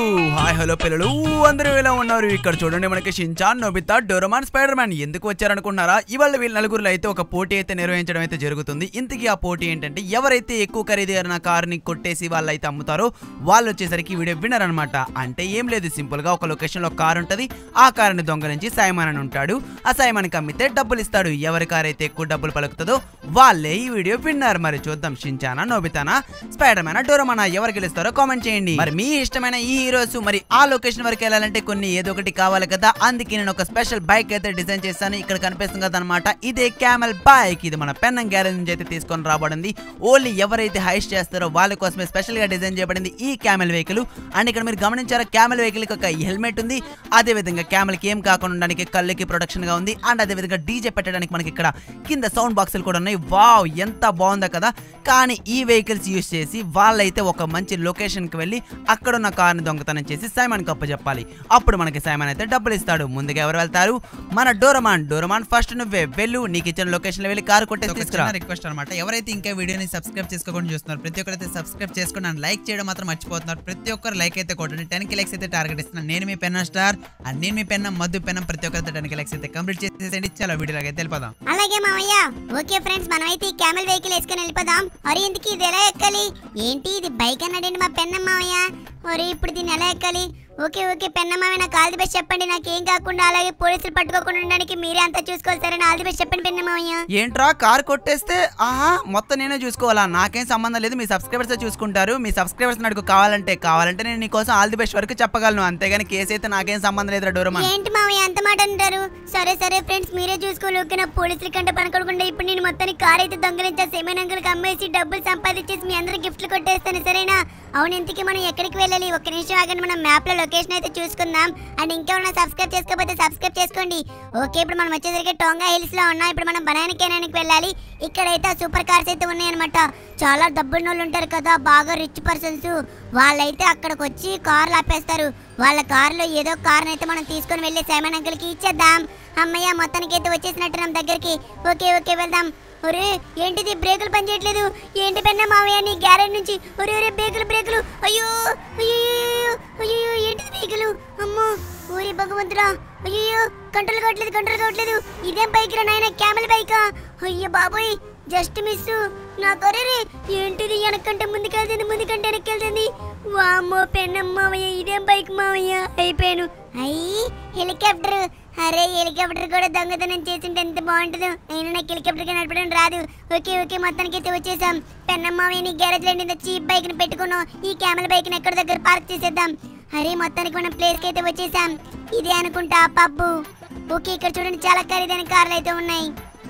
hi hello పిల్లలు అందరూ ఎలా ఉన్నారు ఇక్కడ చూడండి మనకి Shinchan Nobita Doraemon Spiderman ఎందుకు వచ్చారనుకున్నారా ఇవాళ వీళ్ళ నలుగురులో అయితే ఒక పోటీ అయితే నిర్వహించడం అయితే జరుగుతుంది ఇంతకీ ఆ పోటీ ఏంటంటే ఎవరైతే ఎక్కువ ఖరీదైన కార్ని కొట్టేసి వాళ్ళు అయితే అమ్ముతారో వాళ్ళు వచ్చేసరికి ఈ వీడియో విన్నర్ అనమాట అంటే ఏం లేదు సింపుల్ గా ఒక లొకేషన్ లో కార్ ఉంటది ఆ కారుని దొంగలించి సైమాన్ అని ఉంటాడు ఆ సైమాన్కి అమ్మితే డబ్బులు ఇస్తాడు ఎవరి కార్ అయితే ఎక్కువ డబ్బులు పలుకుతుందో వాళ్ళే ఈ వీడియో విన్నారు మరి చూద్దాం షించానా నోబితానా స్పైడర్ మ్యాన్ డోరమానా ఎవరు గెలుస్తారో కామెంట్ చేయండి మరి మీ ఇష్టమైన ఈ హీరోస్ మరి ఆ లొకేషన్ వరకు వెళ్ళాలంటే కొన్ని ఏదో ఒకటి కావాలి కదా అందుకే నేను ఒక స్పెషల్ బైక్ అయితే డిజైన్ చేశాను ఇక్కడ కనిపిస్తుంది కదా అనమాట ఇదే క్యామెల్ బైక్ ఇది మన పెన్నం గ్యారేజ్ నుంచి అయితే తీసుకొని రాబడింది ఓన్లీ ఎవరైతే హైస్ట్ చేస్తారో వాళ్ళ కోసమే స్పెషల్ గా డిజైన్ చేయబడింది ఈ క్యామెల్ వెహికల్ అండ్ ఇక్కడ మీరు గమనించారా క్యామెల్ వెహికల్ కి ఒక హెల్మెట్ ఉంది అదే విధంగా క్యామెల్ కి ఏం కాకుండా ఉండడానికి కళ్ళకి ప్రొటెక్షన్ గా ఉంది అండ్ అదే విధంగా డీజే పెట్టడానికి మనకి ఇక్కడ కింద సౌండ్ బాక్సులు కూడా ఉన్నాయి వావ్ ఎంత బాగుందో కదా కానీ ఈ వెహికల్స్ యూస్ చేసి వాళ్ళైతే ఒక మంచి లొకేషన్ కి వెళ్ళి అక్కడ ఉన్న కార్ని దొంగతనం చేసి సైమన్ కప్ప చెప్పాలి అప్పుడు మనకి సైమన్ అయితే డబ్బులు ఇస్తాడు ముందుగా ఎవరు వెళ్తారు మన డోరమాన్ డోరమాన్ ఫస్ట్ నువ్వే వెళ్ళు నీకు ఇచ్చిన లొకేషన్ లో వెళ్ళి కారు కొట్టేసి తీసుకురా రిక్వెస్ట్ అనమాట ఎవరైతే ఇంకా వీడియోని సబ్స్క్రైబ్ చేసుకోకుండా చూస్తున్నారు ప్రతి ఒక్కరైతే సబ్స్క్రైబ్ చేసుకుని అండ్ లైక్ చేయడం మాత్రం మర్చిపోతున్నారు ప్రతి ఒక్కరు లైక్ అయితే కొట్టండి టెన్ కి లైక్స్ అయితే టార్గెట్ ఇస్తున్నాను నేను మీ పెన్న స్టార్ అండ్ నేను మీ పెన్న మధు పెన్నం ప్రతి ఒక్కరైతే టెన్ కి లైక్స్ అయితే కంప్లీట్ చేసేసండి చాలా వీడియోలోకి అయితే వెళ్ళిపోదాం అలాగే మామయ్య ఓకే ఫ్రెండ్స్ మనమైతే ఈ క్యామెల్ వెహికల్ వేసుకొని వెళ్ళిపోదాం అరే ఇందుకు ఇది ఎలా ఎక్కాలి ఏంటి ఇది బైక్ అన్నాడండి మా పెన్న మామయ్య ఒరే ఇప్పుడు దీన్ని ఎలా ఎక్కాలి ఓకే ఓకే పెన్న మామయ్య నాకు ఆల్ ది బెస్ట్ చెప్పండి నాకేం కాకుండా అలాగే పోలీసులు పట్టుకోకుండా ఉండడానికి మీరే అంతా చూసుకోవాలి సరే ఆల్ ది బెస్ట్ చెప్పండి పెన్న మామయ్య ఏంట్రా కార్ కొట్టేస్తే ఆహా మొత్తం నేనే చూసుకోవాలా నాకేం సంబంధం లేదు మీ సబ్స్క్రైబర్స్ చూసుకుంటారు మీ సబ్స్క్రైబర్స్ నాకు కావాలంటే కావాలంటే నేను నీకోసం ఆల్ ది బెస్ట్ వరకు చెప్పగలను అంతేగాని కేసు అయితే నాకేం సంబంధం లేదురా డోరమాన్ ఏంటి మామయ్య అంత మాట అంటారు సరే సరే ఫ్రెండ్స్ మీరే చూసుకోవాలి ఓకే నా పోలీసుల కంటే పనకూడకుండా ఇప్పుడు నేను మొత్తానికి కార్ అయితే దొంగలించా సెమెన్ అంకుల్కి అమ్మేసి డబ్బులు సంపాదించేసి మీ అందరికి గిఫ్ట్లు కొట్టేస్తాను సరేనా అవును ఇంతకీ మనం ఎక్కడికి వెళ్ళాలి ఒక్క నిమిషం ఆగండి మనం మ్యాప్ లో లొకేషన్ అయితే చూసుకుందాం అండ్ ఇంకెవరైనా సబ్స్క్రైబ్ చేసుకోకపోతే సబ్స్క్రైబ్ చేసుకోండి ఓకే ఇప్పుడు మనం వచ్చేసరికి టోంగా హిల్స్ లో ఉన్నాం ఇప్పుడు మనం బనానా కేనానికి వెళ్ళాలి ఇక్కడైతే సూపర్ కార్స్ అయితే ఉన్నాయన్నమాట చాలా డబ్బున్న వాళ్ళు ఉంటారు కదా బాగా రిచ్ పర్సన్స్ వాళ్ళైతే అక్కడికి వచ్చి కార్లు ఆపేస్తారు వాళ్ళ కారులో ఏదో కార్ని అయితే మనం తీసుకొని వెళ్ళి సైమన్ అంకుల్కి ఇచ్చేద్దాం అమ్మయ్య మొత్తానికి అయితే వచ్చేసినట్టు మన దగ్గరికి ఓకే ఓకే వెళ్దాం ఒరే ఏంటిది బ్రేకులు పనిచేయట్లేదు ఏంటి పెన్న మావయ్య నీ గ్యారేజ్ నుంచి ఒరే ఒరే బ్రేకులు బ్రేకులు అయ్యో అయ్యో అయ్యో ఏంటిది బ్రేకులు అమ్మో ఊరి భగవంతుడా అయ్యో కంట్రోల్ కావట్లేదు కంట్రోల్ కావట్లేదు ఇదేం బైక్ రా నాయన క్యామెల్ బైకా అయ్యో బాబోయ్ జస్ట్ మిస్ నా కొరరే ఏంటిది వెనకంటే ముందుకెళ్తుంది ముందుకంటే వెనక్కెళ్తుంది వామ్మో పెన్నం మావయ్య ఇదేం బైక్ మావయ్య అయిపోయాను అయ్యి హెలికాప్టర్ అరే హెలికాప్టర్ కూడా దొంగతనం చేసింటే ఎంత బాగుంటుందో నేను నాకు హెలికాప్టర్ నడపడం రాదు ఓకే ఓకే మొత్తానికి అయితే వచ్చేసాం పెన్నం మావయ్య నీ గ్యారేజ్ లో చీప్ బైక్ ని పెట్టుకున్నాం ఈ క్యామెల్ బైక్ ని ఎక్కడ దగ్గర పార్క్ చేసేద్దాం అరే మొత్తానికి మనం ప్లేస్ కి అయితే వచ్చేసాం ఇదే అనుకుంటా పబ్బు ఓకే ఇక్కడ చూడండి చాలా ఖరీదైన కార్లు అయితే ఉన్నాయి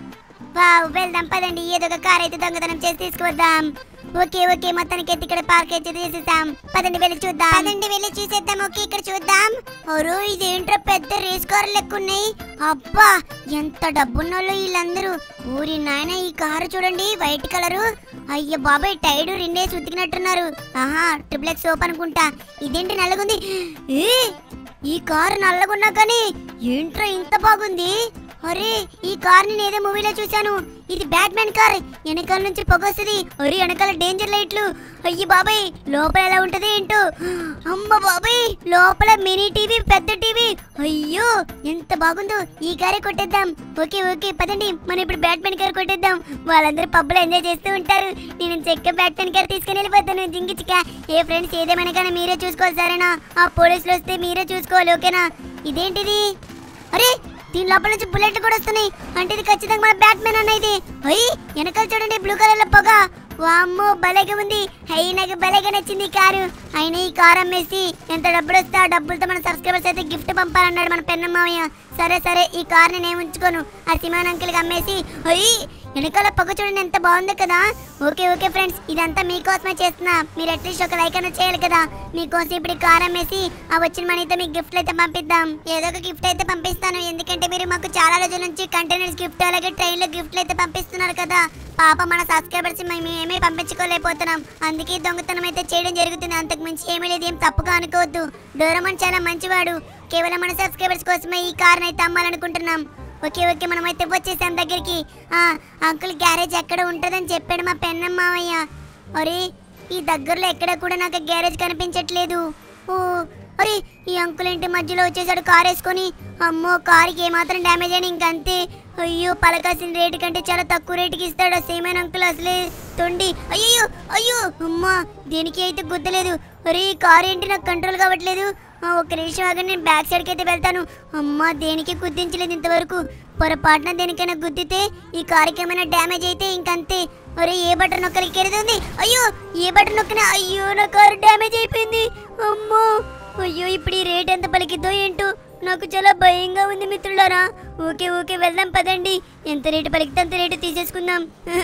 వావ్ వెళ్దాం పదండి ఏదో ఒక కార్ అయితే దొంగతనం చేసి తీసుకువద్దాం ఓకే ఓకే మొత్తానికి అయితే ఇక్కడ పార్క్ అయితే చేసేసాం పదండి వెళ్ళి చూద్దాం పదండి వెళ్ళి చూసేద్దాం ఓకే ఇక్కడ చూద్దాం ఒరు ఇదేంట్రా పెద్ద రేస్ కార్ లెక్క ఉన్నాయి అబ్బా ఎంత డబ్బున్నోళ్ళు వీళ్ళందరూ ఊరి నాయన ఈ కారు చూడండి వైట్ కలరు అయ్య బాబాయ్ టైడు రెండేసి ఉతికినట్టున్నారు ఆహా ట్రిపుల్ ఎక్స్ సోప్ అనుకుంటా ఇదేంటి నల్లగుంది ఏ ఈ కారు నల్లగున్నా కానీ ఏంట్రా ఇంత బాగుంది అరే ఈ కార్ నేను ఏదో మూవీలో చూశాను ఇది బ్యాట్మ్యాన్ కార్ వెనకాల నుంచి పొగొస్తుంది అరే వెనకాల డేంజర్ లైట్లు అయ్యి బాబాయ్ లోపల ఎలా ఉంటది ఏంటో అమ్మ బాబాయ్ లోపల మినీ టీవీ పెద్ద టీవీ అయ్యో ఎంత బాగుందో ఈ కారే కొట్టేద్దాం ఓకే ఓకే పదండి మనం ఇప్పుడు బ్యాట్మ్యాన్ కార్ కొట్టేద్దాం వాళ్ళందరూ పబ్బులో ఎంజాయ్ చేస్తూ ఉంటారు నేను చెక్క బ్యాట్మ్యాన్ కార్ తీసుకుని వెళ్ళిపోతాను జింగిచిక ఏ ఫ్రెండ్స్ ఏదేమైనా కానీ మీరే చూసుకోవాలి సరేనా ఆ పోలీసులు వస్తే మీరే చూసుకోవాలి ఓకేనా ఇదేంటిది అరే దీని లోపల నుంచి బుల్లెట్లు కూడా వస్తున్నాయి అంటే ఇది ఖచ్చితంగా మన బ్యాట్మెన్ అన్న ఇది అయ్యి వెనకాల చూడండి బ్లూ కలర్ లో పొగ వామ్మో భలేగా ఉంది అయ్యి నాకు భలేగా నచ్చింది ఈ కారు అయినా ఈ కారు అమ్మేసి ఎంత డబ్బులు వస్తే ఆ డబ్బులతో మన సబ్స్క్రైబర్స్ అయితే గిఫ్ట్ పంపాలన్నాడు మన పెన్న మామయ్య సరే సరే ఈ కార్ని నేను ఉంచుకోను ఆ సిమాన్ అంకిల్కి అమ్మేసి అయ్యి వెనకాల పొగ చూడండి ఎంత బాగుంది కదా ఓకే ఓకే ఫ్రెండ్స్ ఇదంతా మీకోసమే చేస్తున్నా మీరు అట్లీస్ట్ ఒక లైక్ అయినా చేయాలి కదా మీకోసం ఇప్పుడు ఈ కార్ అమ్మేసి ఆ వచ్చిన మనీతో మీకు గిఫ్ట్లు అయితే పంపిద్దాం ఏదో ఒక గిఫ్ట్ అయితే పంపిస్తాను ఎందుకంటే మీరు మాకు చాలా రోజుల నుంచి కంటైనర్స్ గిఫ్ట్ అలాగే ట్రైన్ లో గిఫ్ట్లు అయితే పంపిస్తున్నారు కదా పాప మన సబ్స్క్రైబర్స్ మేము ఏమీ పంపించుకోలేకపోతున్నాం అందుకే ఈ దొంగతనం అయితే చేయడం జరుగుతుంది అంతకు మించి ఏమీ లేదు ఏం తప్పుగా అనుకోవద్దు డోరమన్ చాలా మంచివాడు కేవలం మన సబ్స్క్రైబర్స్ కోసమే ఈ కార్ని అయితే అమ్మాలనుకుంటున్నాం ఓకే ఓకే మనం అయితే వచ్చేసాం దగ్గరికి ఆ అంకుల్ గ్యారేజ్ ఎక్కడ ఉంటుందని చెప్పాడు మా పెన్నమ్మ మావయ్య అరే ఈ దగ్గరలో ఎక్కడ కూడా నాకు గ్యారేజ్ కనిపించట్లేదు ఓ అరే ఈ అంకుల్ ఏంటి మధ్యలో వచ్చేసాడు కార్ వేసుకొని అమ్మో కార్కి ఏమాత్రం డ్యామేజ్ అయినా ఇంకంతే అయ్యో పలకాల్సిన రేటు కంటే చాలా తక్కువ రేటుకి ఇస్తాడు ఆ సేమైన అంకుల్ అసలే తొండి అయ్యో అయ్యో అమ్మా దేనికి అయితే గుద్దలేదు అరే ఈ కార్ ఏంటి నాకు కంట్రోల్ కావట్లేదు ఆ, ఒక్క నిమిషం ఆగండి నేను బ్యాక్ సైడ్కి అయితే వెళ్తాను అమ్మా దేనికి గుద్దించలేదు ఇంతవరకు పొరపాటున దేనికైనా గుద్దితే ఈ కారుకి ఏమైనా డ్యామేజ్ అయితే ఇంకంతే ఒరే ఏ బటన్ నొక్కరికి ఎరుతుంది అయ్యో ఏ బటన్ నొక్కినా అయ్యో నా కారు డ్యామేజ్ అయిపోయింది అమ్మో అయ్యో ఇప్పుడు ఈ రేట్ ఎంత పలికిద్దో ఏంటో నాకు చాలా భయంగా ఉంది మిత్రులారా ఓకే ఓకే వెళ్దాం పదండి ఎంత రేటు పలికితే అంత రేటు తీసేసుకుందాం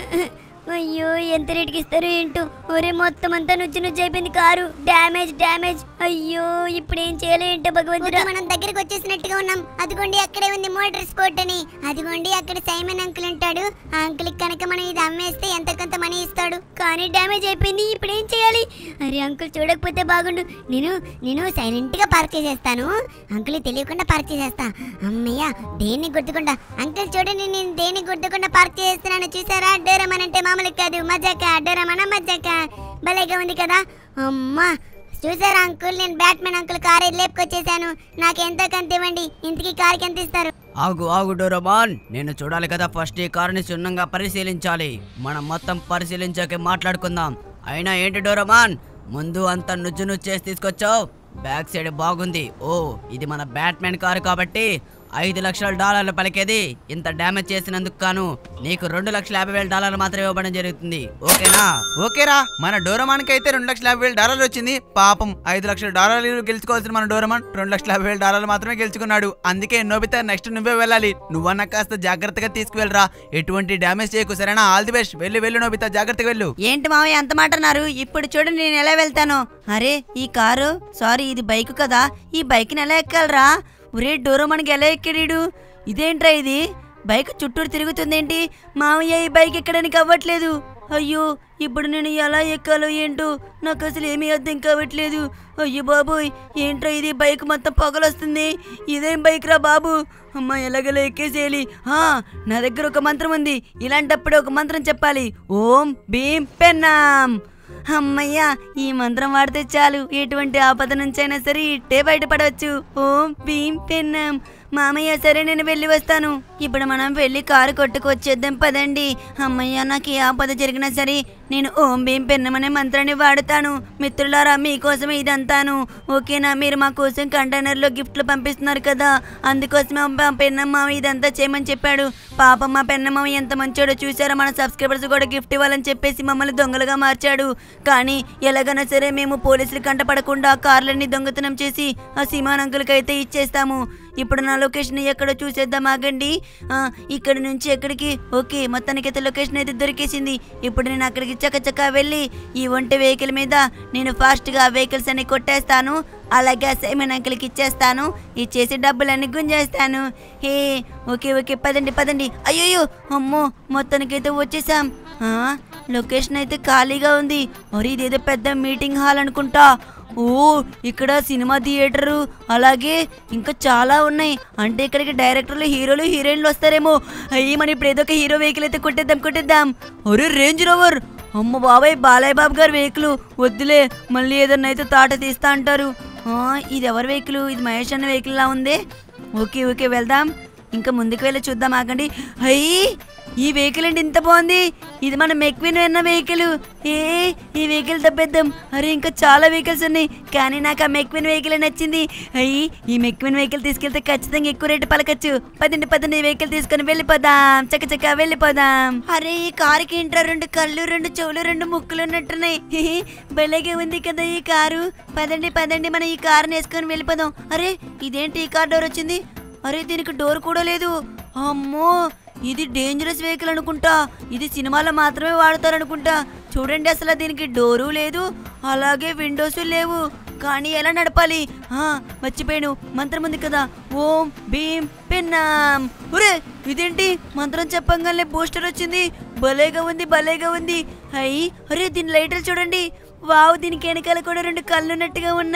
అయ్యో ఎంత రేటుకి ఇస్తారు ఏంటో ఒరే మొత్తం అంతా నుజ్జు నుజ్జు అయిపోయింది కారు డ్యామేజ్ డ్యామేజ్ అయ్యో ఇప్పుడు ఏం చేయాలి ఏంటో భగవంతుడు మనం దగ్గరికి వచ్చేసినట్టుగా ఉన్నాం అదిగోండి అక్కడే ఉంది మోటార్ స్పోర్ట్ అని అదిగోండి అక్కడ సైమన్ అంకుల్ ఉంటాడు ఆ అంకుల్ కనుక మనం ఇది అమ్మేస్తే ఎంత కొంత మనీ ఇస్తాడు కానీ డ్యామేజ్ అయిపోయింది ఇప్పుడు ఏం చేయాలి అరే అంకుల్ చూడకపోతే బాగుండు నేను నేను సైలెంట్ గా పార్క్ చేసేస్తాను అంకుల్ తెలియకుండా పార్క్ చేసేస్తా అమ్మయ్య దేన్ని గుర్తుకుండా అంకుల్ చూడండి నేను దేన్ని గుర్తుకుండా పార్క్ చేస్తున్నాను చూసారా డోరమన్ అంటే మామూలు కాదు మజాక డోరమన మజాక భలేగా ఉంది కదా అమ్మా చూసారా అంకుల్ నేను బ్యాట్మెన్ అంకుల్ కార్ లేపుకొచ్చేసాను నాకు ఎంతో కంత ఇవ్వండి ఇంతకీ కార్కి ఎంత ఇస్తారు ఆగు ఆగు డోరమాన్ నేను చూడాలి కదా ఫస్ట్ ఈ కారుని క్షుణ్ణంగా పరిశీలించాలి మనం మొత్తం పరిశీలించాకే మాట్లాడుకుందాం అయినా ఏంటి డోరమాన్ ముందు అంత నుజ్జు నుజ్జు చేసి తీసుకొచ్చావు బ్యాక్ సైడ్ బాగుంది ఓ ఇది మన బ్యాట్మెన్ కారు కాబట్టి ఐదు లక్షల డాలర్లు పలికేది ఇంత డ్యామేజ్ చేసినందుకు కాను నీకు రెండు లక్షల యాభై వేల డాలర్లు మాత్రమే ఇవ్వడం జరుగుతుంది ఓకేనా ఓకేరా మన డోరమాన్కి అయితే రెండు లక్షల యాభై వేల డాలర్లు వచ్చింది పాపం ఐదు లక్షల డాలర్లు గెలుచుకోవాల్సిన మన డోరమాన్ రెండు లక్షల యాభై వేల డాలర్లు మాత్రమే గెలుచుకున్నాడు అందుకే నోబితా నెక్స్ట్ నువ్వే వెళ్ళాలి నువ్వన్నా కాస్త జాగ్రత్తగా తీసుకువెళ్ళరా ఎటువంటి డ్యామేజ్ చేయకు సరేనా ఆల్ ది బెస్ట్ వెళ్ళి వెళ్ళు నోబితా జాగ్రత్తగా వెళ్ళు ఏంటి మావయ్య అంత మాట అన్నారు ఇప్పుడు చూడండి నేను ఎలా వెళ్తాను అరే ఈ కారు సారీ ఇది బైక్ కదా ఈ బైక్ని ఎలా ఎక్కాలరా ఒరే డోరమణికి ఎలా ఎక్కడీడు ఇదేంట్రా ఇది బైక్ చుట్టూరు తిరుగుతుందేంటి మావయ్య ఈ బైక్ ఎక్కడానికి అవ్వట్లేదు అయ్యో ఇప్పుడు నేను ఎలా ఎక్కాలో ఏంటో నాకు అసలు ఏమీ అర్థం కావట్లేదు అయ్యో బాబోయ్ ఏంట్రా ఇది బైక్ మొత్తం పొగలొస్తుంది ఇదేం బైక్ రా బాబు అమ్మ ఎలాగలా ఎక్కేసేయాలి ఆ, నా దగ్గర ఒక మంత్రం ఉంది ఇలాంటప్పుడు ఒక మంత్రం చెప్పాలి ఓం భీం పెన్నాం అమ్మయ్యా ఈ మంత్రం వాడితే చాలు ఎటువంటి ఆపద నుంచైనా సరే ఇట్టే బయటపడవచ్చు ఓం భీం పెన్నాం మామయ్య సరే నేను వెళ్ళి వస్తాను ఇప్పుడు మనం వెళ్ళి కారు కొట్టుకొచ్చేద్దాం పదండి అమ్మయ్య నాకు ఏ ఆపద జరిగినా సరే నేను ఓం భీం పెన్నం అనే మంత్రాన్ని వాడుతాను మిత్రులారా మీకోసమే ఇదంతాను ఓకేనా మీరు మా కోసం కంటైనర్లో గిఫ్ట్లు పంపిస్తున్నారు కదా అందుకోసమే మా పెన్నం మామ ఇదంతా చేయమని చెప్పాడు పాపం మా పెన్నం మామ ఎంత మంచోడో చూసారా మన సబ్స్క్రైబర్స్ కూడా గిఫ్ట్ ఇవ్వాలని చెప్పేసి మమ్మల్ని దొంగలుగా మార్చాడు కానీ ఎలాగైనా సరే మేము పోలీసులు కంటపడకుండా ఆ కార్లన్నీ దొంగతనం చేసి ఆ సీమాన్ అంకుల్కి అయితే ఇచ్చేస్తాము ఇప్పుడు నా లొకేషన్ ఎక్కడో చూసేద్దాం ఆగండి ఆ, ఇక్కడ నుంచి ఎక్కడికి ఓకే మొత్తానికి అయితే లొకేషన్ అయితే దొరికేసింది ఇప్పుడు నేను అక్కడికి చకచకా వెళ్ళి ఈ ఒంటి వెహికల్ మీద నేను ఫాస్ట్గా ఆ వెహికల్స్ అన్ని కొట్టేస్తాను అలాగే ఆ సైమన్ అంకుల్కి ఇచ్చేస్తాను ఇచ్చేసి డబ్బులన్నీ గుంజేస్తాను హే ఓకే ఓకే పదండి పదండి అయ్యో అమ్మో మొత్తానికైతే వచ్చేసాం ఆ, లొకేషన్ అయితే ఖాళీగా ఉంది మరి ఇదేదో పెద్ద మీటింగ్ హాల్ అనుకుంటా ఓ ఇక్కడ సినిమా థియేటరు అలాగే ఇంకా చాలా ఉన్నాయి అంటే ఇక్కడికి డైరెక్టర్లు హీరోలు హీరోయిన్లు వస్తారేమో అయ్యి మనం ఇప్పుడు ఏదో ఒక హీరో వెహికల్ అయితే కొట్టేద్దాం కొట్టేద్దాం ఒరే రేంజ్ రోవర్ అమ్మ బాబాయ్ బాలయ్య బాబు గారి వెహికల్ వద్దులే మళ్ళీ ఏదన్నా అయితే తాట తీస్తా అంటారు ఆ, ఇది ఎవరి వెహికల్ ఇది మహేష్ అన్న వెహికల్ లా ఉంది ఓకే ఓకే వెళ్దాం ఇంకా ముందుకు వెళ్ళి చూద్దాం ఆగండి అయ్యి ఈ వెహికల్ ఏంటి ఇంత బాగుంది ఇది మన మెక్విన్ అన్న వెహికల్ ఏ ఈ వెహికల్ తప్పేద్దాం అరే ఇంకా చాలా వెహికల్స్ ఉన్నాయి కానీ నాకు ఆ మెక్విన్ వెహికల్ నచ్చింది అయ్యి ఈ మెక్విన్ వెహికల్ తీసుకెళ్తే ఖచ్చితంగా ఎక్కువ రేటు పలకచ్చు పదండి పదండి ఈ వెహికల్ తీసుకొని వెళ్ళిపోదాం చక్క చక్క వెళ్ళిపోదాం అరే ఈ కారుకి ఏంట్రా రెండు కళ్ళు రెండు చెవులు రెండు ముక్కులు ఉన్నట్టున్నాయి హిహి, భలేగా ఉంది కదా ఈ కారు పదండి పదండి మనం ఈ కారుని వేసుకొని వెళ్ళిపోదాం అరే ఇదేంటి ఈ కార్ డోర్ వచ్చింది అరే దీనికి డోర్ కూడా లేదు అమ్మో ఇది డేంజరస్ వెహికల్ అనుకుంటా ఇది సినిమాలో మాత్రమే వాడతారనుకుంటా చూడండి అసలు దీనికి డోరు లేదు అలాగే విండోస్ లేవు కానీ ఎలా నడపాలి ఆ, మర్చిపోయాను మంత్రం ఉంది కదా ఓం భీం పిన్నాం ఒరే ఇదేంటి మంత్రం చెప్పంగానే బూస్టర్ వచ్చింది భలేగా ఉంది భలేగా ఉంది అయ్యి అరే దీని లైట్లు చూడండి వావ్ దీనికి వెనకాల కూడా రెండు కళ్ళు ఉన్నట్టుగా ఉన్నాయి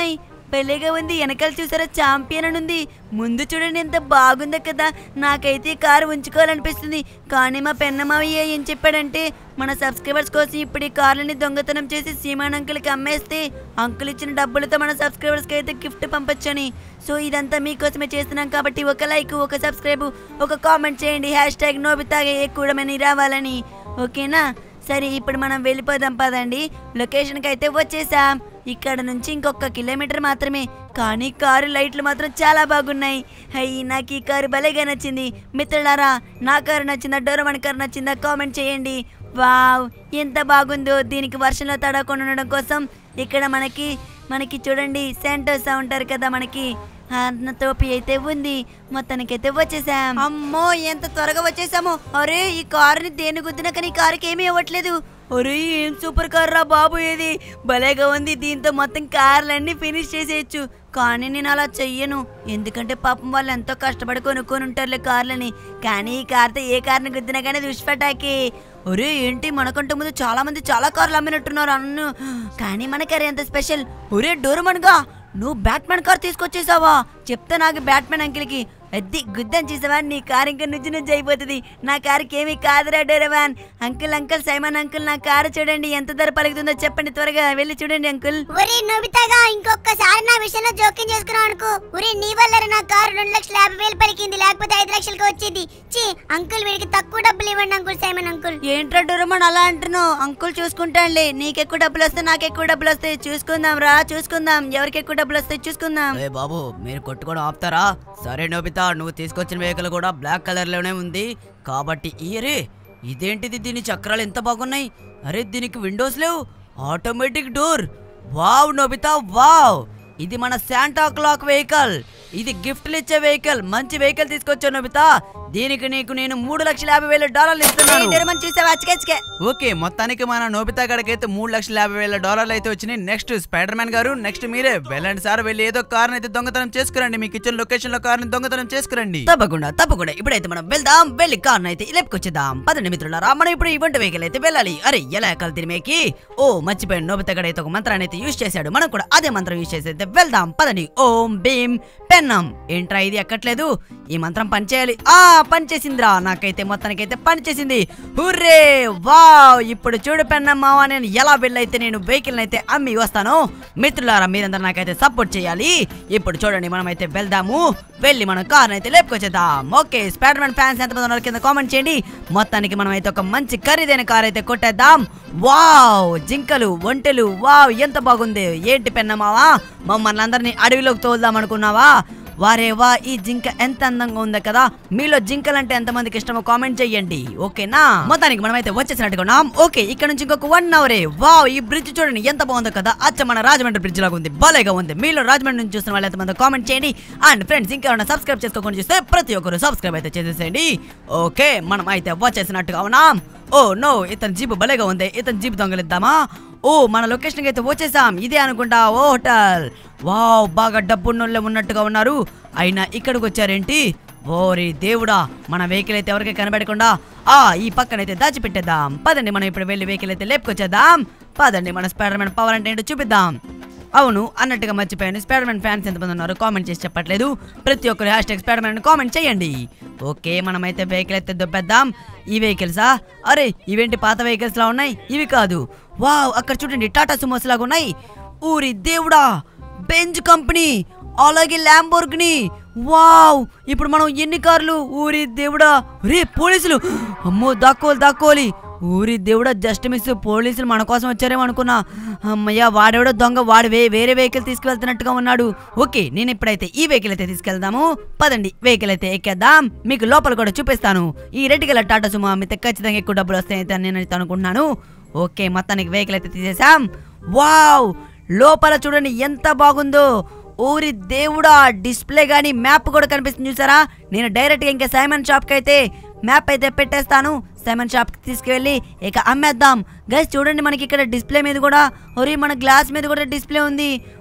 భలేగా ఉంది వెనకాల చూసారా ఛాంపియన్ అని ఉంది ముందు చూడండి ఎంత బాగుందో కదా నాకైతే ఈ కారు ఉంచుకోవాలనిపిస్తుంది కానీ మా పెన్నమావయ్య ఏం చెప్పాడంటే మన సబ్స్క్రైబర్స్ కోసం ఇప్పుడు ఈ కార్లని దొంగతనం చేసి సీమాన్ అంకుల్కి అమ్మేస్తే అంకుల్ ఇచ్చిన డబ్బులతో మన సబ్స్క్రైబర్స్కి అయితే గిఫ్ట్ పంపొచ్చని సో ఇదంతా మీకోసమే చేస్తున్నాం కాబట్టి ఒక లైక్ ఒక సబ్స్క్రైబ్ ఒక కామెంట్ చేయండి హ్యాష్ ట్యాగ్ నోబితాగా ఎక్కువమని రావాలని ఓకేనా సరే ఇప్పుడు మనం వెళ్ళిపోదాం పదండి లొకేషన్కి అయితే వచ్చేసాం ఇక్కడ నుంచి ఇంకొక కిలోమీటర్ మాత్రమే కానీ కారు లైట్లు మాత్రం చాలా బాగున్నాయి అయ్యి నాకు ఈ కారు భలేగా నచ్చింది మిత్రులారా నా కారు నచ్చిందా డోరమన్ కారు నచ్చిందా కామెంట్ చేయండి వావ్ ఎంత బాగుందో దీనికి వర్షంలో తడవకుండా ఉండడం కోసం ఇక్కడ మనకి మనకి చూడండి సెంటర్స్ ఉంటారు కదా మనకి అన్న టోపీ అయితే ఉంది మొత్తానికైతే వచ్చేసాం అమ్మో ఎంత త్వరగా వచ్చేసాము అరే ఈ కారుని దేని గుద్దినా కానీ ఈ కారుకి ఏమీ ఇవ్వట్లేదు అరే ఏం సూపర్ కార్ రా బాబు ఇది భలేగా ఉంది దీంతో మొత్తం కార్లన్నీ ఫినిష్ చేసేయచ్చు కానీ నేను అలా చెయ్యను ఎందుకంటే పాపం వాళ్ళు ఎంతో కష్టపడి కొనుక్కొని ఉంటారులే కార్లని కానీ ఈ కార్తో ఏ కార్ని గుద్దినా కానీ దుష్పటాకి ఒరే ఏంటి మనకంటే ముందు చాలా మంది చాలా కార్లు అమ్మినట్టున్నారు అన్ను కానీ మన కార్ ఎంత స్పెషల్ ఒరే డోరమన్గా నువ్వు బ్యాట్మెన్ కార్ తీసుకొచ్చేసావా చెప్తా నాకు బ్యాట్మెన్ అంకిల్కి అద్ది గుద్దని చూసావా నీ కారు ఇంకా నుంచి నుంచి అయిపోతుంది నా కారుకి ఏమీ కాదురా Doraemon uncle uncle Simon uncle నా కారు చూడండి ఎంత ధర పలుకుతుందో చెప్పండి త్వరగా వెళ్ళి చూడండి అంకుల్ ఒరే నోబితాగా ఇంకొకసారి నా విషయంలో జోక్యం చేసుకున్నావు అనుకో ఒరే నీ వల్ల నా కారు రెండు లక్షల యాభై వేలు పలికింది లేకపోతే ఐదు లక్షలకి వచ్చేది చి అంకుల్ వీడికి తక్కువ డబ్బులు ఇవ్వండి అంకుల్ సైమన్ అంకుల్ ఏంట్రా డోరమన్ అలా అంటున్నావు అంకుల్ చూసుకుంటానులే నీకు ఎక్కువ డబ్బులు వస్తే నాకు ఎక్కువ డబ్బులు వస్తాయి చూసుకుందాం రా చూసుకుందాం ఎవరికి ఎక్కువ డబ్బులు వస్తాయి చూసుకుందాం ఏ బాబు మీరు కొట్టుకోవడం ఆపుతారా సరే నోబితా నువ్వు తీసుకొచ్చిన వెహికల్ కూడా బ్లాక్ కలర్ లోనే ఉంది కాబట్టి ఇయరే ఇదేంటిది దీని చక్రాలు ఎంత బాగున్నాయి అరే దీనికి విండోస్ లేవు automatic door wow Nobita wow ఇది మన శాంటా క్లాక్ వెహికల్ ఇది గిఫ్ట్లు ఇచ్చే వెహికల్ మంచి వెహికల్ తీసుకొచ్చావు నోబితా దీనికి నీకు నేను మూడు లక్షల యాభై వేల డాలర్లు ఇస్తున్నాను డోరమన్ చూసావా అచ్చకెచ్చకే ఓకే మొత్తానికి మన నోబితా గడికి అయితే మూడు లక్షల యాభై వేల డాలర్లు అయితే వచ్చినాయి నెక్స్ట్ స్పైడర్ మ్యాన్ గారు నెక్స్ట్ మీరే వెళ్ళండి సార్ వెళ్ళి ఏదో కార్ అయితే దొంగతనం చేసుకురండి మీకు ఇచ్చిన లొకేషన్ లో కార్ దొంగతనం చేసుకురండి తప్పకుండా తప్పకుండా ఇప్పుడైతే మనం వెళ్దాం వెళ్ళి కార్ అయితే లేపుకొచ్చేద్దాం పదండి మిత్రులారా మనం ఇప్పుడు ఈవెంట్ వెహికల్ అయితే వెళ్ళాలి అరే ఎలా ఎక్కాలి తిరిమేకి ఓ మర్చిపోయాను నోబితా గడ అయితే ఒక మంత్రాన్ని అయితే యూజ్ చేశాడు మనం కూడా అదే మంత్రం యూజ్ చేసి అయితే వెళ్దాం పదండి ఓం భీమ్ పెన్నం ఏంట్రా ఇది ఎక్కట్లేదు ఈ మంత్రం పనిచేయాలి ఆ పనిచేసిందిరా నాకైతే మొత్తానికైతే పనిచేసింది హుర్రే వావ్ ఇప్పుడు చూడు పెన్నం మావా నేను ఎలా వెళ్ళైతే నేను వెహికల్ అయితే అమ్మి వస్తాను మిత్రులారా మీరందరూ నాకైతే సపోర్ట్ చేయాలి ఇప్పుడు చూడండి మనం అయితే వెళ్దాము వెళ్ళి మనం కార్ అయితే లేపుకొచ్చేద్దాం ఓకే స్పైడర్ మ్యాన్ ఫ్యాన్స్ ఎంతమంది ఉన్నారు కింద కామెంట్ చేయండి మొత్తానికి మనం అయితే ఒక మంచి ఖరీదైన కార్ అయితే కొట్టేద్దాం వావ్ జింకలు ఒంటెలు వావ్ ఎంత బాగుంది ఏంటి పెన్నమావా మమ్మల్ని అందరినీ అడవిలోకి తోలుదాం అనుకున్నావా వారే వా ఈ జింక ఎంత అందంగా ఉందో కదా మీలో జింకలంటే ఎంతమందికి ఇష్టమో కామెంట్ చెయ్యండి ఓకేనా మొత్తానికి మనమైతే వచ్చేసినట్టుగా ఉన్నాం ఓకే ఇక్కడ నుంచి ఇంకొక వన్ అవరే వావ్ ఈ బ్రిడ్జ్ చూడండి ఎంత బాగుందో కదా అచ్చ మన రాజమండ్రి బ్రిడ్జ్ లాగా ఉంది భలేగా ఉంది మీలో రాజమండ్రి నుంచి చూస్తున్న వాళ్ళు ఎంతమంది కామెంట్ చేయండి అండ్ ఫ్రెండ్స్ ఇంకెవరైనా సబ్స్క్రైబ్ చేసుకోకుండా చూస్తే ప్రతి ఒక్కరు సబ్స్క్రైబ్ అయితే చేసేసేయండి ఓకే మనం అయితే వచ్చేసినట్టుగా ఉన్నాం ఓ నో ఇతని జీప్ భలేగా ఉంది ఇతని జీప్ దొంగలిద్దామా ఓ మన లొకేషన్కి అయితే వచ్చేసాం ఇదే అనుకుంటా ఓ హోటల్ వావ్ బాగా డబ్బున్నోళ్ళే ఉన్నట్టుగా ఉన్నారు అయినా ఇక్కడికి వచ్చారేంటి ఓరి దేవుడా మన వెహికల్ అయితే ఎవరికి కనబడకుండా ఆ ఈ పక్కనైతే దాచిపెట్టేద్దాం పదండి మనం ఇప్పుడు వెళ్ళి వెహికల్ అయితే లేపుకొచ్చేద్దాం పదండి మన స్పైడర్ మ్యాన్ పవర్ అంటే ఏంటో చూపిద్దాం అవును అన్నట్టుగా మర్చిపోయాను స్పైడర్ మ్యాన్ ఫ్యాన్స్ ఎంతమంది ఉన్నారు కామెంట్ చేసి చెప్పట్లేదు ప్రతి ఒక్కరు hash tag spider man comment చేయండి ఓకే మనమైతే వెహికల్ అయితే దొబ్బేద్దాం ఈ వెహికల్సా అరే ఇవేంటి పాత వెహికల్స్ లా ఉన్నాయి ఇవి కాదు వావ్ అక్కడ చూడండి టాటా సుమోస్ లాగా ఉన్నాయి ఊరి దేవుడా బెంజ్ కంపెనీ అలాగే ల్యాంబోర్గ్ని వావ్ ఇప్పుడు మనం ఎన్ని కార్లు ఊరి దేవుడా రే పోలీసులు అమ్మో దాక్కోవాలి దాక్కోవాలి ఊరి దేవుడా జస్ట్ మిస్ పోలీసులు మన కోసం వచ్చారేమో అనుకున్నా అమ్మయ్య వాడెవడో దొంగ వాడు వే వేరే వెహికల్ తీసుకువెళ్తున్నట్టుగా ఉన్నాడు ఓకే నేను ఇప్పుడైతే ఈ వెహికల్ అయితే తీసుకెళ్దాము పదండి వెహికల్ అయితే ఎక్కేద్దాం మీకు లోపల కూడా చూపిస్తాను ఈ రెడ్ కలర్ టాటా సుమా అమ్మితే ఖచ్చితంగా ఎక్కువ డబ్బులు వస్తాయని నేను అయితే అనుకుంటున్నాను ఓకే మొత్తానికి వెహికల్ అయితే తీసేసాం వావ్ లోపల చూడండి ఎంత బాగుందో ఊరి దేవుడా డిస్ప్లే గానీ మ్యాప్ కూడా కనిపిస్తుంది చూసారా నేను డైరెక్ట్గా ఇంకా సైమన్ షాప్కి అయితే మ్యాప్ అయితే పెట్టేస్తాను సైమన్ షాప్కి తీసుకువెళ్ళి ఇక అమ్మేద్దాం గైస్ చూడండి మనకి ఇక్కడ డిస్ప్లే మీద కూడా ఒరి మన గ్లాస్ మీద కూడా డిస్ప్లే ఉంది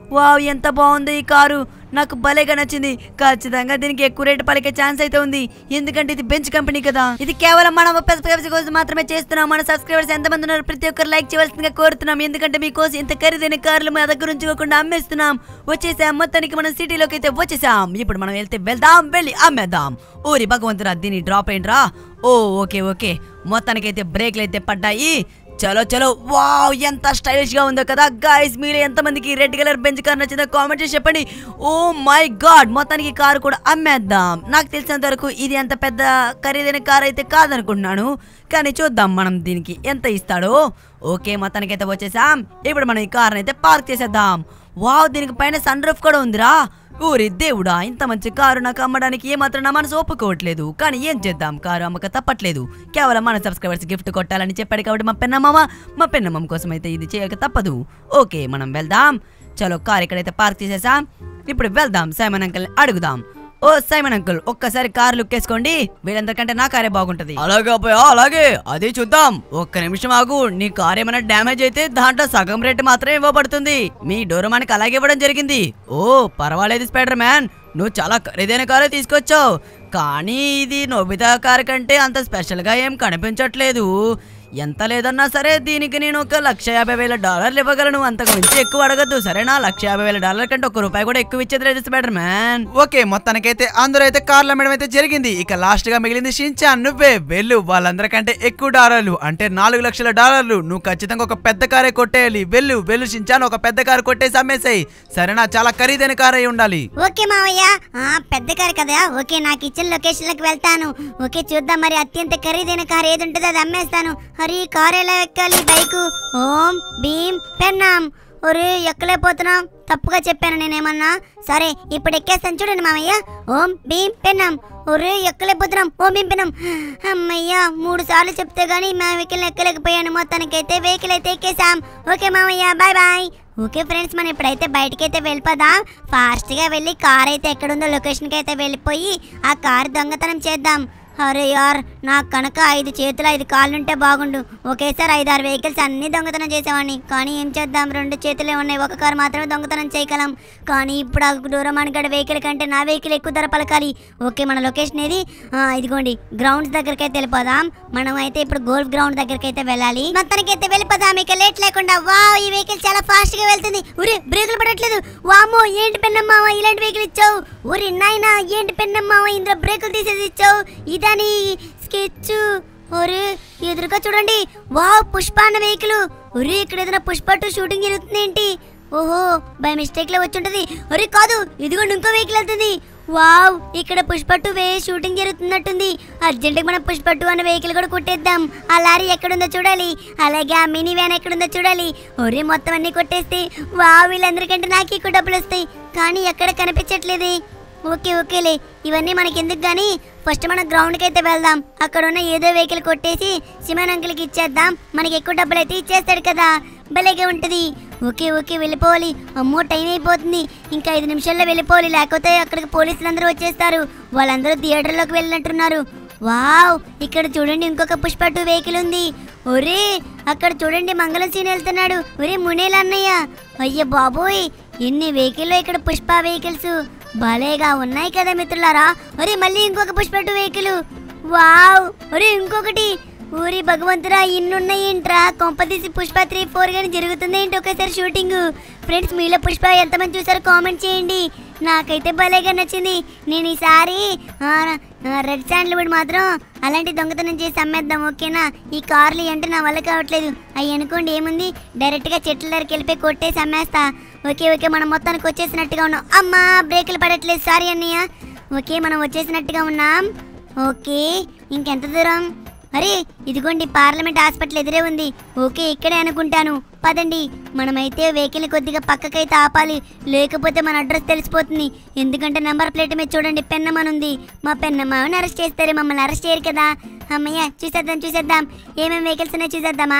వావ్ ఎంత బాగుంది ఈ కారు నాకు భలేగా నచ్చింది ఖచ్చితంగా దీనికి ఎక్కువ రేటు పలికే ఛాన్స్ అయితే ఉంది ఎందుకంటే ఇది బెంచ్ కంపెనీ కదా ఇది కేవలం మన సబ్స్క్రైబర్స్ కోసం మాత్రమే చేస్తున్నాం మన సబ్స్క్రైబర్స్ ఎంతమంది ఉన్నారు ప్రతి ఒక్కరు లైక్ చేయవలసిందిగా కోరుతున్నాం ఎందుకంటే మీకోసం ఇంత ఖరీదైన కార్లు మా దగ్గర ఉంచుకోకుండా అమ్మేస్తున్నాం వచ్చేసాం మొత్తానికి మనం సిటీలోకి అయితే వచ్చేసాం ఇప్పుడు మనం వెళ్తే వెళ్దాం వెళ్ళి అమ్మేద్దాం ఓరి భగవంతురా దీన్ని డ్రాప్ అయిండ్రా ఓ ఓకే ఓకే మొత్తానికైతే బ్రేక్లు అయితే పడ్డాయి చలో చలో వావ్ ఎంత స్టైలిష్ గా ఉందో కదా గాయస్ మీరు ఎంతమందికి రెడ్ కలర్ బెంచ్ కార్ నచ్చిందో కామెంట్ చేసి చెప్పండి ఓ మై గాడ్ మొత్తానికి కారు కూడా అమ్మేద్దాం నాకు తెలిసినంత వరకు ఇది అంత పెద్ద ఖరీదైన కార్ అయితే కాదనుకుంటున్నాను కానీ చూద్దాం మనం దీనికి ఎంత ఇస్తాడో ఓకే మొత్తానికి అయితే వచ్చేసాం ఇప్పుడు మనం ఈ కార్ని అయితే పార్క్ చేసేద్దాం వావ్ దీనికి పైన సన్ రూఫ్ కూడా ఉందిరా ఊరి దేవుడా ఇంత మంచి కారు నాకు అమ్మడానికి ఏమాత్రం నా మనసు ఒప్పుకోవట్లేదు కానీ ఏం చేద్దాం కారు అమ్మక తప్పట్లేదు కేవలం మన సబ్స్క్రైబర్స్ గిఫ్ట్ కొట్టాలని చెప్పాడు కాబట్టి మా పెన్నమ్మ మా పెన్నమ్మ కోసం అయితే ఇది చేయక తప్పదు ఓకే మనం వెళ్దాం చలో కార్ ఇక్కడైతే పార్క్ చేసేసాం ఇప్పుడు వెళ్దాం సైమన్ అంకల్ అడుగుదాం ఓ సైమన్ అంకుల్ ఒక్కసారి కారు లుక్ వేసుకోండి వీళ్ళందరికంటే నా కారే బాగుంటది అలాగే అబ్బాయి అలాగే అదే చూద్దాం ఒక్క నిమిషం ఆగు నీ కార్ ఏమైనా డ్యామేజ్ అయితే దాంట్లో సగం రేట్ మాత్రమే ఇవ్వబడుతుంది మీ డోరమానికి అలాగే ఇవ్వడం జరిగింది ఓ పర్వాలేదు స్పైడర్ మ్యాన్ నువ్వు చాలా ఖరీదైన కారే తీసుకొచ్చావు కానీ ఇది నోబితా కార్ కంటే అంత స్పెషల్గా ఏం కనిపించట్లేదు ఎంత లేదన్నా సరే దీనికి నేను ఒక లక్ష యాభై వేల డాలర్లు ఇవ్వగలను అంతకు మించి ఎక్కువ అడగద్దు సరేనా లక్ష యాభై వేల డాలర్ కంటే ఒక్క రూపాయి కూడా ఎక్కువ ఇచ్చేది లేదు స్పైడర్ మ్యాన్ ఓకే మొత్తానికైతే అందరూ అయితే కార్లు అమ్మడం అయితే జరిగింది ఇక లాస్ట్ గా మిగిలింది షించాన్ నువ్వే వెళ్ళు వాళ్ళందరికంటే ఎక్కువ డాలర్లు అంటే నాలుగు లక్షల డాలర్లు నువ్వు ఖచ్చితంగా ఒక పెద్ద కారే కొట్టేయాలి వెళ్ళు వెళ్ళు షించాన్ ఒక పెద్ద కారు కొట్టేసి అమ్మేసాయి సరేనా చాలా ఖరీదైన కార్ అయి ఉండాలి ఓకే మావయ్య ఆ, పెద్ద కారు కదా ఓకే నాకు ఇచ్చిన లొకేషన్ లకు వెళ్తాను ఓకే చూద్దాం మరి అత్యంత ఖరీదైన కారు ఏది ఉంటుందో అది అమ్మేస్తాను అరే ఈ కారు ఎలా ఎక్కాలి బైకు ఓం భీమ్ పెన్నాం ఒరే ఎక్కలేకపోతున్నాం తప్పుగా చెప్పాను నేనేమన్నా సరే ఇప్పుడు ఎక్కేస్తాను చూడండి మామయ్య ఓం భీమ్ పెన్నాం ఒరే ఎక్కలేకపోతున్నాం ఓం భీమ్ పెన్నాం అమ్మయ్యా మూడు సార్లు చెప్తే గానీ మా వెహికల్ ఎక్కలేకపోయాను మొత్తానికైతే వెహికల్ అయితే ఎక్కేసాం ఓకే మామయ్య బాయ్ బాయ్ ఓకే ఫ్రెండ్స్ మనం ఇప్పుడైతే బయటకైతే వెళ్ళిపోదాం ఫాస్ట్గా వెళ్ళి కార్ అయితే ఎక్కడుందో లొకేషన్కి అయితే వెళ్ళిపోయి ఆ కార్ దొంగతనం చేద్దాం అరే యార్ నాకు కనుక ఐదు చేతులు ఐదు కాళ్ళు ఉంటే బాగుండు ఒకేసారి ఐదు ఆరు వెహికల్స్ అన్ని దొంగతనం చేసేవాడిని కానీ ఏం చేద్దాం రెండు చేతులే ఉన్నాయి ఒక కారు మాత్రమే దొంగతనం చేయగలం కానీ ఇప్పుడు ఆ దూరమాన్ గడ వెహికల్ కంటే నా వెహికల్ ఎక్కువ ధర పలకాలి ఓకే మన లొకేషన్ ఏది ఆ, ఇదిగోండి గ్రౌండ్స్ దగ్గరికి అయితే వెళ్ళిపోదాం మనం అయితే ఇప్పుడు గోల్ఫ్ గ్రౌండ్ దగ్గరికి అయితే వెళ్ళాలి మొత్తానికి అయితే వెళ్ళిపోదాం ఇక లేట్ లేకుండా వావ్ ఈ వెహికల్ చాలా ఫాస్ట్ గా వెళ్తుంది ఊరే బ్రేకులు పడట్లేదు వామో ఏంటి పెన్నమ్మావా ఇలాంటి వెహికల్ ఇచ్చావు ఊరి నాయనా ఏంటి పెన్నమ్మావా ఇందులో బ్రేకులు తీసేసి ఇచ్చావు ఇదని స్కెచ్ ఒరే ఎదురుగా చూడండి వావ్ పుష్ప అన్న వెహికల్ ఒరే ఇక్కడ ఏదైనా పుష్ప టూ షూటింగ్ జరుగుతుంది ఏంటి ఓహో బై మిస్టేక్ లో వచ్చి ఉంటది ఒరే కాదు ఇదిగోండి ఇంకో వెహికల్ వెళ్తుంది వావ్ ఇక్కడ పుష్ప టూ వే షూటింగ్ జరుగుతున్నట్టుంది అర్జెంట్ మనం పుష్ప టూ అనే వెహికల్ కూడా కొట్టేద్దాం ఆ లారీ ఎక్కడుందో చూడాలి అలాగే ఆ మినీ వ్యాన్ ఎక్కడుందో చూడాలి ఒరే మొత్తం అన్ని కొట్టేస్తే వావ్ వీళ్ళందరికంటే నాకు ఎక్కువ డబ్బులు వస్తాయి కానీ ఎక్కడ కనిపించట్లేదే ఓకే ఓకేలే ఇవన్నీ మనకి ఎందుకు కానీ ఫస్ట్ మనం గ్రౌండ్కి అయితే వెళ్దాం అక్కడ ఉన్న ఏదో వెహికల్ కొట్టేసి సిమాన్ అంకుల్కి ఇచ్చేద్దాం మనకి ఎక్కువ డబ్బులు అయితే ఇచ్చేస్తాడు కదా భలేగా ఉంటుంది ఓకే ఓకే వెళ్ళిపోవాలి అమ్మో టైం అయిపోతుంది ఇంకా ఐదు నిమిషాల్లో వెళ్ళిపోవాలి లేకపోతే అక్కడికి పోలీసులు అందరూ వచ్చేస్తారు వాళ్ళందరూ థియేటర్లోకి వెళ్ళినట్టున్నారు వావ్ ఇక్కడ చూడండి ఇంకొక పుష్ప టూ వెహికల్ ఉంది ఒరే అక్కడ చూడండి మంగళం సీన్ వెళ్తున్నాడు ఒరే మునేలు అన్నయ్య అయ్య బాబోయ్ ఎన్ని వెహికల్లో ఇక్కడ పుష్ప వెహికల్స్ భలేగా ఉన్నాయి కదా మిత్రులారా ఒరే మళ్ళీ ఇంకొక పుష్ప టూ వెహికల్ వావ్ ఒరే ఇంకొకటి ఊరి భగవంతురా ఇన్నున్నాయేంట్రా కొంపదీసి పుష్ప త్రీ ఫోర్ గాని జరుగుతుంది ఏంటి ఒకేసారి షూటింగ్ ఫ్రెండ్స్ మీలో పుష్ప ఎంతమంది చూసారో కామెంట్ చేయండి నాకైతే భలేగా నచ్చింది నేను ఈసారి ఆ, ఆ, రెడ్ శాండ్ల్వుడ్ మాత్రం అలాంటి దొంగతనం చేసి అమ్మేద్దాం ఓకేనా ఈ కార్లు అంటే నా వల్ల కావట్లేదు అవి అనుకోండి ఏముంది డైరెక్ట్గా చెట్ల దగ్గరికి వెళ్ళిపోయి కొట్టేసి అమ్మేస్తా ఓకే ఓకే మనం మొత్తానికి వచ్చేసినట్టుగా ఉన్నాం అమ్మా బ్రేకులు పడట్లేదు సారీ అన్నయ్య ఓకే మనం వచ్చేసినట్టుగా ఉన్నాం ఓకే ఇంకెంత దూరం అరే ఇదిగోండి పార్లమెంట్ హాస్పిటల్ ఎదురే ఉంది ఓకే ఇక్కడే అనుకుంటాను పదండి మనమైతే వెహికల్ కొద్దిగా పక్కకైతే ఆపాలి లేకపోతే మన అడ్రస్ తెలిసిపోతుంది ఎందుకంటే నెంబర్ ప్లేట్ మీద చూడండి పెన్నమ్మని ఉంది మా పెన్నమ్మని అరెస్ట్ చేస్తారు మమ్మల్ని అరెస్ట్ చేయరు కదా అమ్మయ్య చూసేద్దాం చూసేద్దాం ఏమేమి వెహికల్స్ ఉన్నాయి చూసేద్దామా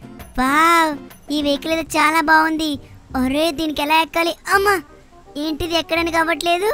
వావ్ ఈ వెహికల్ ఏదో చాలా బాగుంది ఒరే దీనికి ఎలా ఎక్కాలి అమ్మా ఏంటిది ఎక్కడానికి అవ్వట్లేదు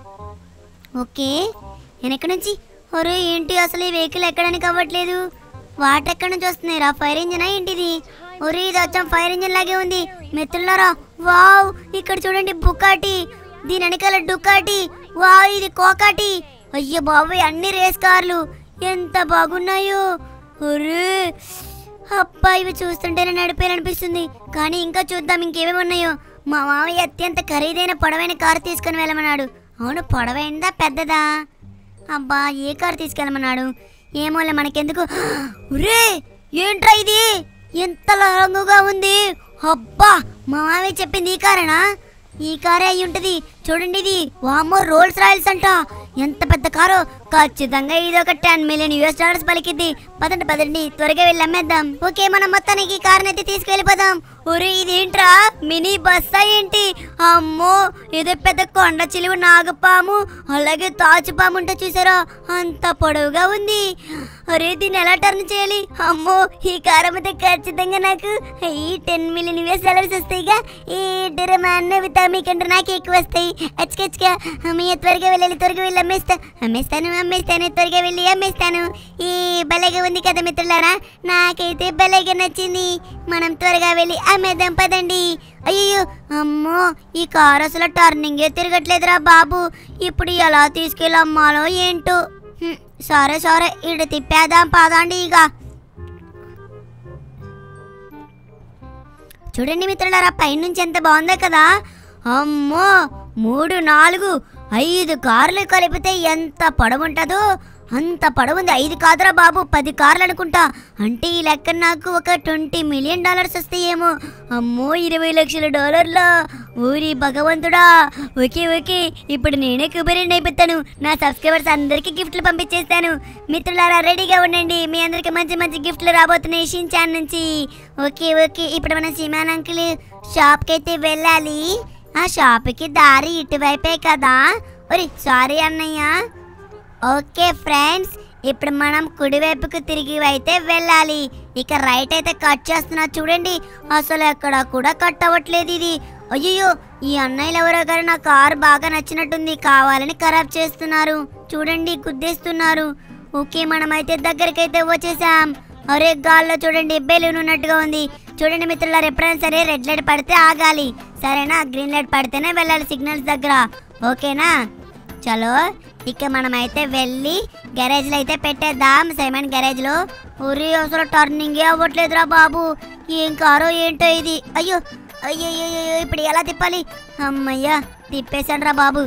ఓకే నేను ఎక్కడి నుంచి ఒరే ఏంటి అసలు ఈ వెహికల్ ఎక్కడానికి అవ్వట్లేదు వాటర్ ఎక్కడి నుంచి వస్తున్నాయి రా ఫైర్ ఇంజిన్ ఏంటిది ఒరే ఇది వచ్చాం ఫైర్ ఇంజిన్ లాగే ఉంది మిత్రులారా వావ్ ఇక్కడ చూడండి బుకాటి దీని వెనకాల డుకాటి వావ్ ఇది కోకాటి అయ్యో బాబోయ్ అన్ని రేస్ కార్లు ఎంత బాగున్నాయో ఒరే అబ్బా ఇవి చూస్తుంటేనే నడిపేయాలనిపిస్తుంది కానీ ఇంకా చూద్దాం ఇంకేమేమి ఉన్నాయో మా మామయ్య అత్యంత ఖరీదైన పొడవైన కారు తీసుకుని వెళ్ళమన్నాడు అవును పొడవైందా పెద్దదా అబ్బా ఏ కారు తీసుకెళ్ళమన్నాడు ఏమోలే మనకెందుకు ఒరే ఏంట్రా ఇది ఎంత రంగుగా ఉంది అబ్బా మా మామయ్య చెప్పింది ఈ కారేనా ఈ కారే అయి ఉంటది చూడండి ఇది వామో రోల్స్ రాయల్స్ అంట ఎంత పెద్ద కారు ఖచ్చితంగా ఇది ఒక టెన్ మిలియన్ యూఎస్ డాలర్స్ పలికిద్ది పదండి పదండి త్వరగా వెళ్ళి అమ్మేద్దాం ఓకే మనం మొత్తానికి ఈ కారుని అయితే తీసుకెళ్ళిపోదాం ఒరే ఇదేంట్రా మినీ బస్సా ఏంటి అమ్మో ఏదో పెద్ద కొండ చిలువ నాగపాము అలాగే తాచుపాము ఉంటే చూసారా అంత పొడవుగా ఉంది అరే దీన్ని ఎలా టర్న్ చేయాలి అమ్మో ఈ కారు అమ్మితే ఖచ్చితంగా నాకు ఈ టెన్ మిలియన్ యూఎస్ డాలర్స్ వస్తాయిగా ఈ డిరమాన్ వితా మీకంటే నాకు ఎక్కువ వస్తాయి అచ్చకచ్చగా అమ్మయ్య త్వరగా వెళ్ళాలి త్వరగా వెళ్ళి అమ్మేస్తా అమ్మేస్తాను అమ్మేస్తాను త్వరగా వెళ్ళి అమ్మేస్తాను ఈ భలేగా ఉంది కదా మిత్రులారా నాకైతే భలేగా నచ్చింది మనం త్వరగా వెళ్ళి అమ్మేద్దాం పదండి అయ్యో అమ్మో ఈ కారు అసలు టర్నింగే తిరగట్లేదురా బాబు ఇప్పుడు ఎలా తీసుకెళ్ళి అమ్మాలో ఏంటో హ్మ్, సరే సరే ఇటు తిప్పేద్దాం పదండి ఇక చూడండి మిత్రులారా పైనుంచి ఎంత బాగుందో కదా అమ్మో మూడు నాలుగు ఐదు కార్లు కలిపితే ఎంత పొడవుంటుందో అంత పొడవుంది ఐదు కాదురా బాబు పది కార్లు అనుకుంటా అంటే ఈ లెక్క నాకు ఒక ట్వంటీ మిలియన్ డాలర్స్ వస్తాయేమో అమ్మో ఇరవై లక్షల డాలర్లా ఊరి భగవంతుడా ఓకే ఓకే ఇప్పుడు నేనే కుబేరీని అయిపోతాను నా సబ్స్క్రైబర్స్ అందరికీ గిఫ్ట్లు పంపించేస్తాను మిత్రులారా రెడీగా ఉండండి మీ అందరికి మంచి మంచి గిఫ్ట్లు రాబోతున్నాయి షిన్చాన్ నుంచి ఓకే ఓకే ఇప్పుడు మనం సిమాన్ అంకుల్ షాప్కి అయితే వెళ్ళాలి ఆ షాప్కి దారి ఇటువైపే కదా ఒరి సారీ అన్నయ్య ఓకే ఫ్రెండ్స్ ఇప్పుడు మనం కుడివైపుకు తిరిగి అయితే వెళ్ళాలి ఇక రైట్ అయితే కట్ చేస్తున్నా చూడండి అసలు ఎక్కడ కూడా కట్ అవ్వట్లేదు ఇది అయ్యో ఈ అన్నయ్యలు ఎవరో గారు నా కారు బాగా నచ్చినట్టుంది కావాలని ఖరాబ్ చేస్తున్నారు చూడండి గుద్దేస్తున్నారు ఓకే మనమైతే దగ్గరికైతే వచ్చేసాం అరే గాల్లో చూడండి బెలూన్ ఉన్నట్టుగా ఉంది చూడండి మిత్రులారు ఎప్పుడైనా సరే రెడ్ లైట్ పడితే ఆగాలి సరేనా గ్రీన్ లైట్ పడితేనే వెళ్ళాలి సిగ్నల్స్ దగ్గర ఓకేనా చలో ఇక మనమైతే వెళ్ళి గ్యారేజ్లో అయితే పెట్టేద్దాం సైమన్ గ్యారేజ్లో ఉరి అసలు టర్నింగే అవ్వట్లేదురా బాబు ఏం కారో ఏంటో ఇది అయ్యో అయ్యో అయ్యో, అయ్యో ఇప్పుడు ఎలా తిప్పాలి అమ్మయ్యా తిప్పేశాను రా బాబు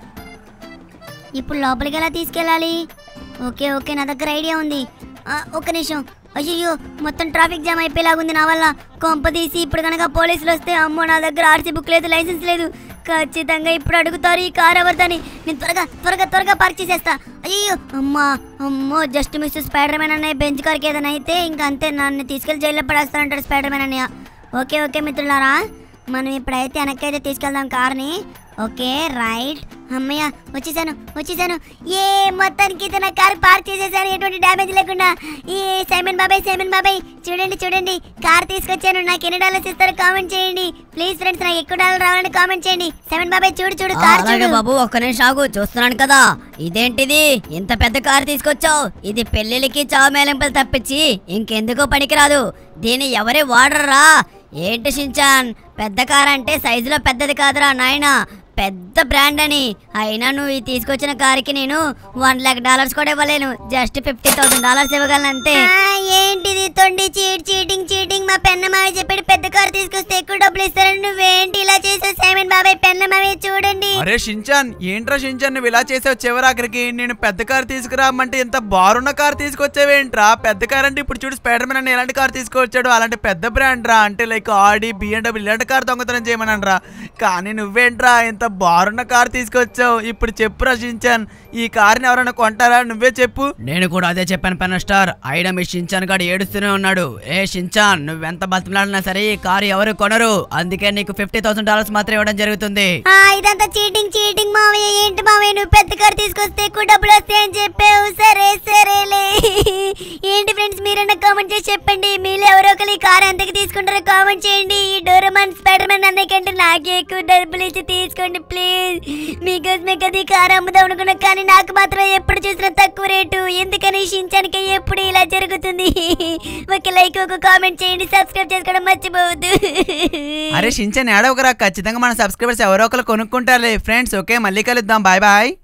ఇప్పుడు లోపలికి ఎలా తీసుకెళ్ళాలి ఓకే ఓకే నా దగ్గర ఐడియా ఉంది ఆ, ఒక్క నిమిషం అయ్యో మొత్తం ట్రాఫిక్ జామ్ అయిపోయేలాగుంది నా వల్ల కొంప తీసి ఇప్పుడు కనుక పోలీసులు వస్తే అమ్మో నా దగ్గర ఆర్సీ బుక్ లేదు లైసెన్స్ లేదు ఖచ్చితంగా ఇప్పుడు అడుగుతారు ఈ కార్ ఎవరిదని నేను త్వరగా త్వరగా త్వరగా పార్క్ చేసేస్తా అయ్యో అమ్మా అమ్మో జస్ట్ మిస్ స్పైడర్ మ్యాన్ అన్నయ్య బెంచ్ కార్కి ఏదైనా అయితే ఇంకా అంతే నన్ను తీసుకెళ్లి జైల్లో పడేస్తానంటాడు స్పైడర్ మ్యాన్ అన్నయ్య ఓకే ఓకే మిత్రులారా మనం ఇప్పుడైతే వెనక్కి అయితే తీసుకెళ్దాం కార్ని ఓకే రైట్ అమ్మయ్య వచ్చేసాను వచ్చేసాను ఏ మొత్తానికి అయితే నా కార్ పార్క్ చేసేసాను ఎటువంటి డ్యామేజ్ లేకుండా ఏ సైమన్ బాబాయ్ సైమన్ బాబాయ్ చూడండి చూడండి కార్ తీసుకొచ్చాను నాకు ఎన్ని డాలర్స్ ఇస్తారో కామెంట్ చేయండి ప్లీజ్ ఫ్రెండ్స్ నాకు ఎక్కువ డాలర్ రావాలని కామెంట్ చేయండి సైమన్ బాబాయ్ చూడు చూడు ఆ, కార్ అలాగే చూడు బాబు ఒక్క నిమిషం ఆగు చూస్తున్నాను కదా ఇదేంటిది ఇంత పెద్ద కారు తీసుకొచ్చావు ఇది పెళ్లిళ్ళకి చావు మేలింపులు తప్పించి ఇంకెందుకు పనికిరాదు దీన్ని ఎవరి వాడరా ఏంటి షించాన్ పెద్ద కార్ అంటే సైజులో పెద్దది కాదురా నాయనా పెద్ద బ్రాండ్ అని అయినా నువ్వు ఈ తీసుకొచ్చిన కారుకి నేను వన్ లాక్ డాలర్స్ కూడా ఇవ్వలేను జస్ట్ ఫిఫ్టీ థౌసండ్ డాలర్స్ ఇవ్వగలను అంతే ఆ, ఏంటిది తొండి చీట్ చీటింగ్ చీటింగ్ మా పెన్నమావి చెప్పాడు పెద్ద కారు తీసుకొస్తే ఎక్కువ డబ్బులు ఇస్తారని నువ్వేంటి ఇలా చేసావు సైమన్ బాబాయ్ పెన్నమావి చూడండి అరే షించాన్ ఏంట్రా షించాన్ నువ్వు ఇలా చేసావు చివరాఖరికి నేను పెద్ద కార్ తీసుకురామంటే ఇంత బారున్న కార్ తీసుకొచ్చావేంట్రా పెద్ద కార్ అంటే ఇప్పుడు చూడు స్పైడర్ మ్యాన్ అని ఎలాంటి కార్ తీసుకొచ్చాడు అలాంటి పెద్ద బ్రాండ్ రా అంటే లైక్ ఆడి బిఎండబ్ల్యూ ఇలాంటి కార్ దొంగతనం చేయమన్నాను రా కానీ నువ్వేంట్రా ఇంత బారున్న కార్ తీసుకొచ్చావు ఇప్పుడు చెప్పురా షించాన్ ఈ కార్ని ఎవరైనా కొంటారా నువ్వే చెప్పు నేను కూడా అదే చెప్పాను పెన్ స్టార్ అయినా మీ షించాన్ గాడు ఏడుస్తూనే ఉన్నాడు ఏ షించాన్ నువ్వెంత బతిమలాడినా సరే ఈ కారు ఎవరు కొనరు అందుకే నీకు ఫిఫ్టీ థౌసండ్ డాలర్స్ మాత్రం ఇవ్వడం జరుగుతుంది ఆ ఇదంతా చీటింగ్ చీటింగ్ మావయ్య ఏంటి మావయ్య నువ్వు పెద్ద కారు తీసుకొస్తే ఎక్కువ డబ్బులు వస్తాయని చెప్పావు సరే సరేలే ఏంటి ఫ్రెండ్స్ మీరన్నా కామెంట్ చేసి చెప్పండి మీలో ఎవరో ఒకరు ఈ కార్ ఎంతకి తీసుకుంటారో కామెంట్ చేయండి ఈ డోరమాన్ స్పైడర్ మ్యాన్ అందరికంటే నాకే ఎక్కువ డబ్బులు ఇచ్చి తీసుకోండి ప్లీజ్ మీకోసమే కదా ఈ కార్ అమ్ముదాం అనుకున్నా కానీ నాకు మాత్రం ఎప్పుడు చూసినా తక్కువ రేటు ఎందుకని షించానికి ఎప్పుడు ఇలా జరుగుతుంది ఒక లైక్ ఒక కామెంట్ చేయండి సబ్స్క్రైబ్ చేసుకోవడం మర్చిపోవద్దు అరే షించన్ ఏడవకరా ఖచ్చితంగా మన సబ్స్క్రైబర్స్ ఎవరో ఒకరు కొనుక్కుంటారులే ఫ్రెండ్స్ ఓకే మళ్ళీ కలుద్దాం బాయ్ బాయ్